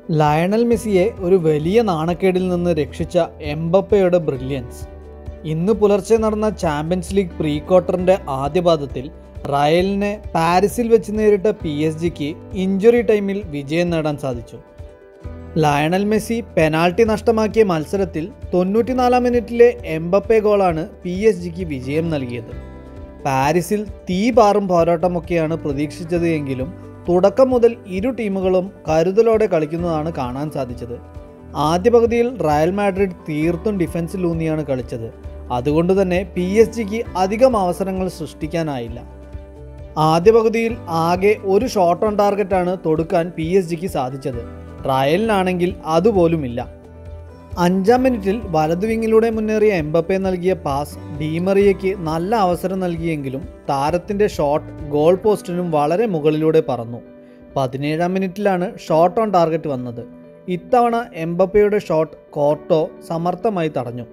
Lionel മെസ്സിയെ ഒരു വലിയ നാണക്കേടിൽ നിന്ന് രക്ഷിച്ച എംബപ്പയുടെ ബ്രില്യൻസ് ഇന്ന് പുലർച്ചെ നടന്ന ചാമ്പ്യൻസ് ലീഗ് പ്രീ ക്വാർട്ടറിന്റെ ആദ്യ പാദത്തിൽ റയലിനെ പാരീസിൽ വെച്ച് നേരിട്ട പി എസ് ജിക്ക് ഇഞ്ചുറി ടൈമിൽ വിജയം നേടാൻ സാധിച്ചു ലയണൽ മെസ്സി പെനാൾട്ടി നഷ്ടമാക്കിയ മത്സരത്തിൽ തൊണ്ണൂറ്റിനാലാം മിനിറ്റിലെ എംബപ്പെ ഗോളാണ് പി എസ് ജിക്ക് വിജയം നൽകിയത് പാരീസിൽ തീ പാറും പോരാട്ടമൊക്കെയാണ് പ്രതീക്ഷിച്ചത് എങ്കിലും തുടക്കം മുതൽ ഇരു ടീമുകളും കരുതലോടെ കളിക്കുന്നതാണ് കാണാൻ സാധിച്ചത് ആദ്യ പകുതിയിൽ റയൽ മാഡ്രിഡ് തീർത്തും ഡിഫൻസിലൂന്നിയാണ് കളിച്ചത് അതുകൊണ്ട് തന്നെ പി എസ് ജിക്ക് അധികം അവസരങ്ങൾ സൃഷ്ടിക്കാനായില്ല ആദ്യ പകുതിയിൽ ആകെ ഒരു ഷോട്ട് ഓൺ ടാർഗറ്റാണ് തൊടുക്കാൻ പി എസ് ജിക്ക് സാധിച്ചത് റയലിനാണെങ്കിൽ അതുപോലുമില്ല അഞ്ചാം മിനിറ്റിൽ വലതു വിങ്ങിലൂടെ മുന്നേറിയ എംബപ്പെ നൽകിയ പാസ് ഡീമറിയയ്ക്ക് നല്ല അവസരം നൽകിയെങ്കിലും താരത്തിൻ്റെ ഷോട്ട് ഗോൾ പോസ്റ്റിനും വളരെ മുകളിലൂടെ പറന്നു പതിനേഴാം മിനിറ്റിലാണ് ഷോട്ട് ഓൺ ടാർഗറ്റ് വന്നത് ഇത്തവണ എംബപ്പയുടെ ഷോട്ട് കോർട്ടോ സമർത്ഥമായി തടഞ്ഞു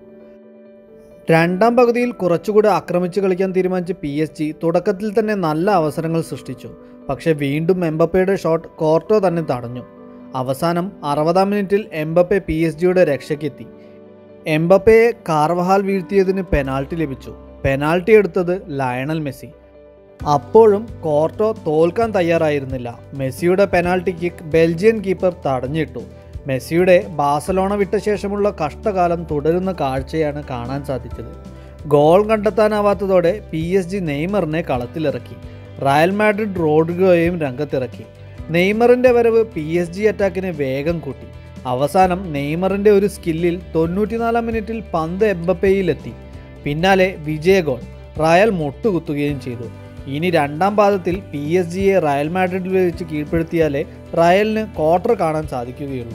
രണ്ടാം പകുതിയിൽ കുറച്ചുകൂടി ആക്രമിച്ച് കളിക്കാൻ തീരുമാനിച്ച പി എസ് ജി തുടക്കത്തിൽ തന്നെ നല്ല അവസരങ്ങൾ സൃഷ്ടിച്ചു പക്ഷേ വീണ്ടും എംബപ്പയുടെ ഷോട്ട് കോർട്ടോ തന്നെ തടഞ്ഞു അവസാനം അറുപതാം മിനിറ്റിൽ എംബപ്പെ പി എസ് ജിയുടെ രക്ഷയ്ക്കെത്തി എംബപ്പയെ കാർവഹാൽ വീഴ്ത്തിയതിന് പെനാൾട്ടി ലഭിച്ചു പെനാൾട്ടി എടുത്തത് ലയണൽ മെസ്സി അപ്പോഴും കോർട്ടോ തോൽക്കാൻ തയ്യാറായിരുന്നില്ല മെസ്സിയുടെ പെനാൾട്ടി കിക്ക് ബെൽജിയൻ കീപ്പർ തടഞ്ഞിട്ടു മെസ്സിയുടെ ബാസലോണ വിട്ട ശേഷമുള്ള കഷ്ടകാലം തുടരുന്ന കാഴ്ചയാണ് കാണാൻ സാധിച്ചത് ഗോൾ കണ്ടെത്താനാവാത്തതോടെ പി എസ് ജി നെയ്മറിനെ കളത്തിലിറക്കി റയൽ മാഡ്രിഡ് റോഡ്രിഗോയെയും രംഗത്തിറക്കി നെയ്മറിന്റെ വരവ് പി എസ് ജി അറ്റാക്കിനെ വേഗം കൂട്ടി അവസാനം നെയ്മറിന്റെ ഒരു സ്കില്ലിൽ തൊണ്ണൂറ്റിനാലാം മിനിറ്റിൽ പന്ത് എംബപ്പയിലെത്തി പിന്നാലെ വിജയ ഗോൾ റയൽ മുട്ടുകുത്തുകയും ചെയ്തു ഇനി രണ്ടാം പാദത്തിൽ പി എസ് ജിയെ റയൽ മാഡ്രിഡിൽ വെച്ച് കീഴ്പ്പെടുത്തിയാലേ റയലിന് ക്വാർട്ടർ കാണാൻ സാധിക്കുകയുള്ളൂ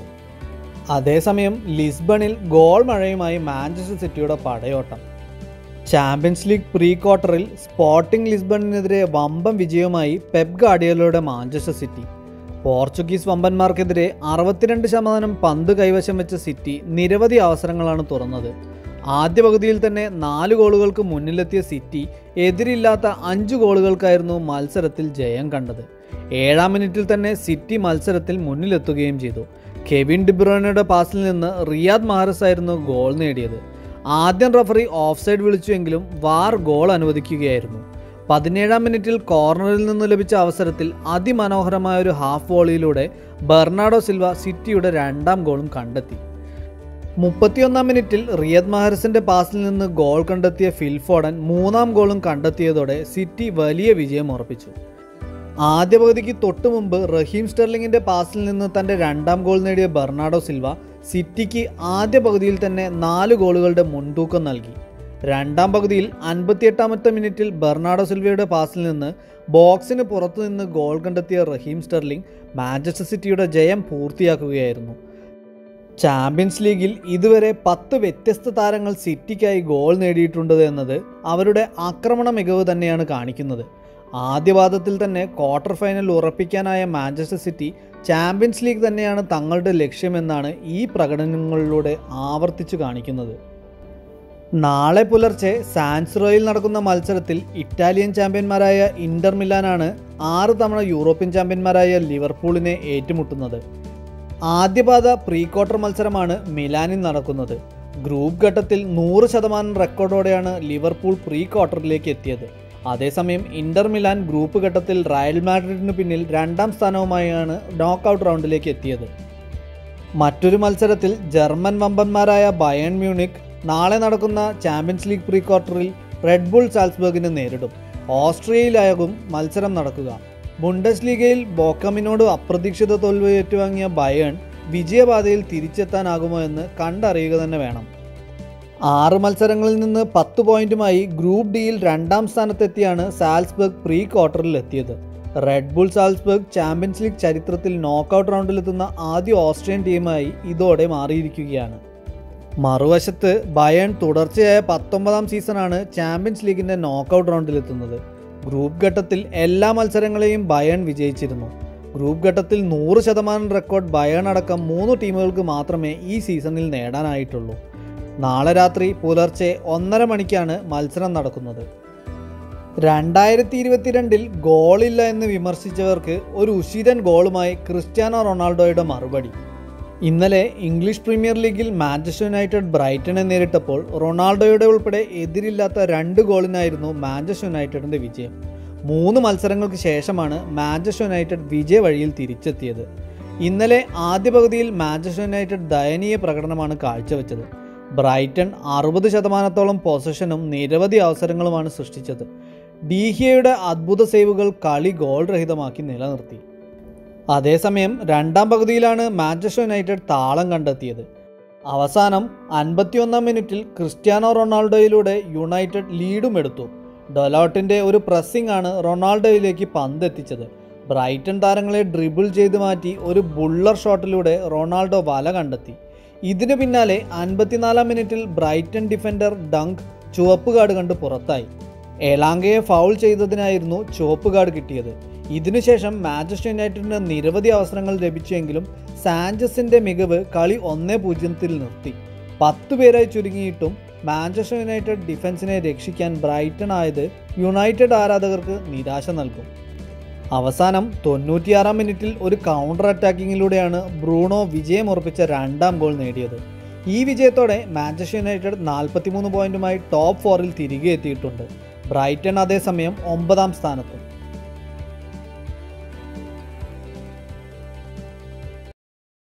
അതേസമയം ലിസ്ബണിൽ ഗോൾ മഴയുമായി മാഞ്ചസ്റ്റർ സിറ്റിയുടെ പടയോട്ടം ചാമ്പ്യൻസ് ലീഗ് പ്രീ ക്വാർട്ടറിൽ സ്പോർട്ടിംഗ് ലിസ്ബണിനെതിരെ വമ്പൻ വിജയവുമായി പെപ് ഗാർഡിയലയുടെ മാഞ്ചസ്റ്റർ സിറ്റി പോർച്ചുഗീസ് വമ്പന്മാർക്കെതിരെ അറുപത്തിരണ്ട് ശതമാനം പന്ത് കൈവശം വെച്ച സിറ്റി നിരവധി അവസരങ്ങളാണ് തുറന്നത് ആദ്യ പകുതിയിൽ തന്നെ നാല് ഗോളുകൾക്ക് മുന്നിലെത്തിയ സിറ്റി എതിരില്ലാത്ത അഞ്ച് ഗോളുകൾക്കായിരുന്നു മത്സരത്തിൽ ജയം കണ്ടത് ഏഴാം മിനിറ്റിൽ തന്നെ സിറ്റി മത്സരത്തിൽ മുന്നിലെത്തുകയും ചെയ്തു കെവിൻ ഡിബ്രോനയുടെ പാസിൽ നിന്ന് റിയാദ് മാഹറസ് ആയിരുന്നു ഗോൾ നേടിയത് ആദ്യം റഫറി ഓഫ് സൈഡ് വിളിച്ചുവെങ്കിലും വാർ ഗോൾ അനുവദിക്കുകയായിരുന്നു പതിനേഴാം മിനിറ്റിൽ കോർണറിൽ നിന്ന് ലഭിച്ച അവസരത്തിൽ അതിമനോഹരമായ ഒരു ഹാഫ് വോളിയിലൂടെ ബെർണാഡോ സിൽവ സിറ്റിയുടെ രണ്ടാം ഗോളും കണ്ടെത്തി മുപ്പത്തിയൊന്നാം മിനിറ്റിൽ റിയദ് മഹർസിന്റെ പാസിൽ നിന്ന് ഗോൾ കണ്ടെത്തിയ ഫിൽഫോഡൻ മൂന്നാം ഗോളും കണ്ടെത്തിയതോടെ സിറ്റി വലിയ വിജയം ഉറപ്പിച്ചു ആദ്യ പകുതിക്ക് തൊട്ടു മുമ്പ് റഹീം സ്റ്റെർലിങ്ങിന്റെ പാസിൽ നിന്ന് തന്റെ രണ്ടാം ഗോൾ നേടിയ ബെർണാഡോ സിൽവ സിറ്റിക്ക് ആദ്യ പകുതിയിൽ തന്നെ നാല് ഗോളുകളുടെ മുൻതൂക്കം നൽകി രണ്ടാം പകുതിയിൽ അൻപത്തിയെട്ടാമത്തെ മിനിറ്റിൽ ബെർണാഡോ സിൽവയുടെ പാസിൽ നിന്ന് ബോക്സിന് പുറത്തു നിന്ന് ഗോൾ കണ്ടെത്തിയ റഹീം സ്റ്റെർലിംഗ് മാഞ്ചസ്റ്റർ സിറ്റിയുടെ ജയം പൂർത്തിയാക്കുകയായിരുന്നു ചാമ്പ്യൻസ് ലീഗിൽ ഇതുവരെ പത്ത് വ്യത്യസ്ത താരങ്ങൾ സിറ്റിക്കായി ഗോൾ നേടിയിട്ടുണ്ട് എന്നത് അവരുടെ ആക്രമണ മികവ് തന്നെയാണ് കാണിക്കുന്നത് ആദ്യപാദത്തിൽ തന്നെ ക്വാർട്ടർ ഫൈനൽ ഉറപ്പിക്കാനായ മാഞ്ചസ്റ്റർ സിറ്റി ചാമ്പ്യൻസ് ലീഗ് തന്നെയാണ് തങ്ങളുടെ ലക്ഷ്യമെന്നാണ് ഈ പ്രകടനങ്ങളിലൂടെ ആവർത്തിച്ചു കാണിക്കുന്നത് നാളെ പുലർച്ചെ സാൻസ്റോയിൽ നടക്കുന്ന മത്സരത്തിൽ ഇറ്റാലിയൻ ചാമ്പ്യന്മാരായ ഇന്റർ മിലാനാണ് ആറ് തവണ യൂറോപ്യൻ ചാമ്പ്യന്മാരായ ലിവർപൂളിനെ ഏറ്റുമുട്ടുന്നത് ആദ്യപാദ പ്രീ ക്വാർട്ടർ മത്സരമാണ് മിലാനിൽ നടക്കുന്നത് ഗ്രൂപ്പ് ഘട്ടത്തിൽ നൂറ് ശതമാനം റെക്കോർഡോടെയാണ് ലിവർപൂൾ പ്രീ ക്വാർട്ടറിലേക്ക് എത്തിയത് അതേസമയം ഇന്റർ മിലാൻ ഗ്രൂപ്പ് ഘട്ടത്തിൽ റയൽ മാഡ്രിഡിന് പിന്നിൽ രണ്ടാം സ്ഥാനവുമായാണ് നോക്കൌട്ട് റൗണ്ടിലേക്ക് എത്തിയത് മറ്റൊരു മത്സരത്തിൽ ജർമ്മൻ വമ്പന്മാരായ ബയൺ മ്യൂണിക് നാളെ നടക്കുന്ന ചാമ്പ്യൻസ് ലീഗ് പ്രീ ക്വാർട്ടറിൽ റെഡ് ബുൾ സാൽസ്ബർഗിനെ നേരിടും ഓസ്ട്രിയയിലാകും മത്സരം നടക്കുക ബുണ്ടസ് ലീഗയിൽ ബോക്കമിനോട് അപ്രതീക്ഷിത തോൽവി ഏറ്റുവാങ്ങിയ ബയേൺ വിജയപാതയിൽ തിരിച്ചെത്താനാകുമോ എന്ന് കണ്ടറിയുക തന്നെ വേണം ആറ് മത്സരങ്ങളിൽ നിന്ന് പത്ത് പോയിന്റുമായി ഗ്രൂപ്പ് ഡിയിൽ രണ്ടാം സ്ഥാനത്തെത്തിയാണ് സാൽസ്ബർഗ് പ്രീ ക്വാർട്ടറിൽ എത്തിയത് Red Bull Salzburg Champions League ചരിത്രത്തിൽ നോക്കൌട്ട് റൗണ്ടിലെത്തുന്ന ആദ്യ ഓസ്ട്രിയൻ ടീമായി ഇതോടെ മാറിയിരിക്കുകയാണ് മറുവശത്ത് ബയൺ തുടർച്ചയായ പത്തൊമ്പതാം സീസണാണ് ചാമ്പ്യൻസ് ലീഗിൻ്റെ നോക്കൌട്ട് റൗണ്ടിലെത്തുന്നത് ഗ്രൂപ്പ് ഘട്ടത്തിൽ എല്ലാ മത്സരങ്ങളെയും ബയൺ വിജയിച്ചിരുന്നു ഗ്രൂപ്പ് ഘട്ടത്തിൽ നൂറ് ശതമാനം റെക്കോർഡ് ബയൺ അടക്കം മൂന്ന് ടീമുകൾക്ക് മാത്രമേ ഈ സീസണിൽ നേടാനായിട്ടുള്ളൂ നാളെ രാത്രി പുലർച്ചെ ഒന്നര മണിക്കാണ് മത്സരം നടക്കുന്നത് രണ്ടായിരത്തി ഇരുപത്തിരണ്ടിൽ ഗോളില്ല എന്ന് വിമർശിച്ചവർക്ക് ഒരു ഉശിരൻ ഗോളുമായി ക്രിസ്ത്യാനോ റൊണാൾഡോയുടെ മറുപടി ഇന്നലെ ഇംഗ്ലീഷ് പ്രീമിയർ ലീഗിൽ മാഞ്ചസ്റ്റർ യുണൈറ്റഡ് ബ്രൈറ്റനെ നേരിട്ടപ്പോൾ റൊണാൾഡോയുടെ ഉൾപ്പെടെ എതിരില്ലാത്ത രണ്ട് ഗോളിനായിരുന്നു മാഞ്ചസ്റ്റർ യുണൈറ്റഡിൻ്റെ വിജയം മൂന്ന് മത്സരങ്ങൾക്ക് ശേഷമാണ് മാഞ്ചസ്റ്റർ യുണൈറ്റഡ് വിജയ വഴിയിൽ തിരിച്ചെത്തിയത് ഇന്നലെ ആദ്യ പകുതിയിൽ മാഞ്ചസ്റ്റർ യുണൈറ്റഡ് ദയനീയ പ്രകടനമാണ് കാഴ്ചവെച്ചത് ബ്രൈറ്റൺ അറുപത് ശതമാനത്തോളം പൊസഷനും നിരവധി അവസരങ്ങളുമാണ് സൃഷ്ടിച്ചത് ഡീഹിയയുടെ അദ്ഭുത സേവുകൾ കളി ഗോൾ രഹിതമാക്കി നിലനിർത്തി അതേസമയം രണ്ടാം പകുതിയിലാണ് മാഞ്ചസ്റ്റർ യുണൈറ്റഡ് താളം കണ്ടെത്തിയത് അവസാനം അൻപത്തിയൊന്നാം മിനിറ്റിൽ ക്രിസ്ത്യാനോ റൊണാൾഡോയിലൂടെ യുണൈറ്റഡ് ലീഡും എടുത്തു ഡൊലോട്ടിൻ്റെ ഒരു പ്രസ്സിംഗ് ആണ് റൊണാൾഡോയിലേക്ക് പന്ത് എത്തിച്ചത് ബ്രൈറ്റൺ താരങ്ങളെ ഡ്രിബിൾ ചെയ്ത് മാറ്റി ഒരു ബുള്ളർ ഷോട്ടിലൂടെ റൊണാൾഡോ വല കണ്ടെത്തി ഇതിനു പിന്നാലെ അൻപത്തിനാലാം മിനിറ്റിൽ ബ്രൈറ്റൺ ഡിഫൻഡർ ഡങ്ക് ചുവപ്പ് കാർഡ് കണ്ട് പുറത്തായി എലാങ്കയെ ഫൗൾ ചെയ്തതിനായിരുന്നു ചുവപ്പ് കാർഡ് കിട്ടിയത് ഇതിനുശേഷം മാഞ്ചസ്റ്റർ യുണൈറ്റഡിന് നിരവധി അവസരങ്ങൾ ലഭിച്ചെങ്കിലും സാഞ്ചസിന്റെ മികവ് കളി ഒന്നേ പൂജ്യത്തിൽ നിർത്തി പത്ത് പേരായി ചുരുങ്ങിയിട്ടും മാഞ്ചസ്റ്റർ യുണൈറ്റഡ് ഡിഫൻസിനെ രക്ഷിക്കാൻ ബ്രൈറ്റൺ ആയത് യുണൈറ്റഡ് ആരാധകർക്ക് നിരാശ നൽകും അവസാനം തൊണ്ണൂറ്റിയാറാം മിനിറ്റിൽ ഒരു കൗണ്ടർ അറ്റാക്കിങ്ങിലൂടെയാണ് ബ്രൂണോ വിജയമുറപ്പിച്ച രണ്ടാം ഗോൾ നേടിയത് ഈ വിജയത്തോടെ മാഞ്ചസ്റ്റർ യുണൈറ്റഡ് നാൽപ്പത്തിമൂന്ന് പോയിന്റുമായി ടോപ്പ് ഫോറിൽ തിരികെ എത്തിയിട്ടുണ്ട് ബ്രൈറ്റൺ അതേസമയം ഒമ്പതാം സ്ഥാനത്തും